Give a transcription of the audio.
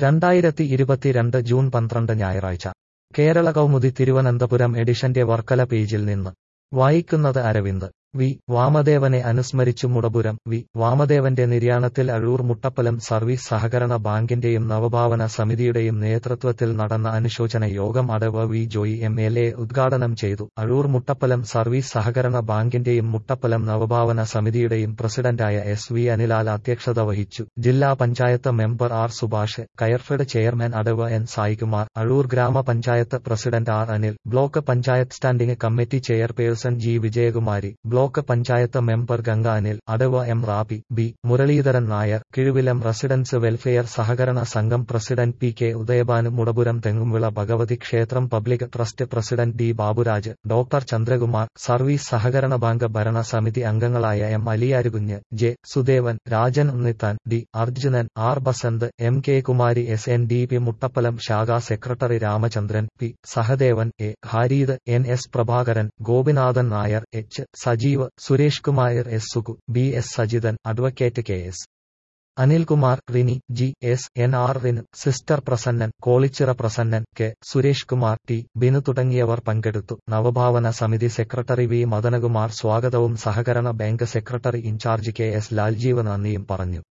രണ്ടായിരത്തി ഇരുപത്തിരണ്ട് ജൂൺ പന്ത്രണ്ട് ഞായറാഴ്ച കേരള കൗമുദി തിരുവനന്തപുരം എഡിഷന്റെ വർക്കല പേജിൽ നിന്ന് വായിക്കുന്നത് അരവിന്ദ് വി വാമദേവനെ അനുസ്മരിച്ചു മുടപുരം വി വാമദേവന്റെ നിര്യാണത്തിൽ അഴൂർ മുട്ടപ്പലം സർവീസ് സഹകരണ ബാങ്കിന്റെയും നവഭാവന സമിതിയുടെയും നേതൃത്വത്തിൽ നടന്ന അനുശോചന യോഗം Adavu V Joy M L A ഉദ്ഘാടനം ചെയ്തു അഴൂർ മുട്ടപ്പലം സർവീസ് സഹകരണ ബാങ്കിന്റെയും മുട്ടപ്പലം നവഭാവന സമിതിയുടെയും പ്രസിഡന്റായ എസ് വി അനിലാൽ അധ്യക്ഷത വഹിച്ചു ജില്ലാ panchayat member R Subhash Coirfed chairman Adavu N Saikumar Azhoor ഗ്രാമപഞ്ചായത്ത് president R Anil block panchayat standing committee chairperson G Vijayakumari block panchayat member Ganga Anil Adavu M Rabi B Muraleedharan Nair Kizhuvilam residence welfare സഹകരണ സംഘം president P K Udayabhanu Mudapuram Thengumvila Bhagavathi ക്ഷേത്രം public trust president D Baburaj doctor Chandrakumar service സഹകരണ ബാങ്ക് ഭരണസമിതി അംഗങ്ങളായ M Aliyarukunju J Sudevan Rajan Unnithan D Arjunan R Basant M K Kumari S N D P Muttappalam ശാഖാ secretary Ramachandran P Sahadevan A Hareed N S Prabhakaran Gopinathan Nair H Sajeev Suresh Kumar S Suku B S Sajithan advocate K S Anilkumar Rini G S N R റിന് sister Prasannan Kolichira Prasannan K Suresh Kumar T Binu തുടങ്ങിയവർ പങ്കെടുത്തു Navabhavana Samithi secretary V Madanakumar സ്വാഗതവും സഹകരണ bank secretary in charge K S Laljeev നന്ദിയും പറഞ്ഞു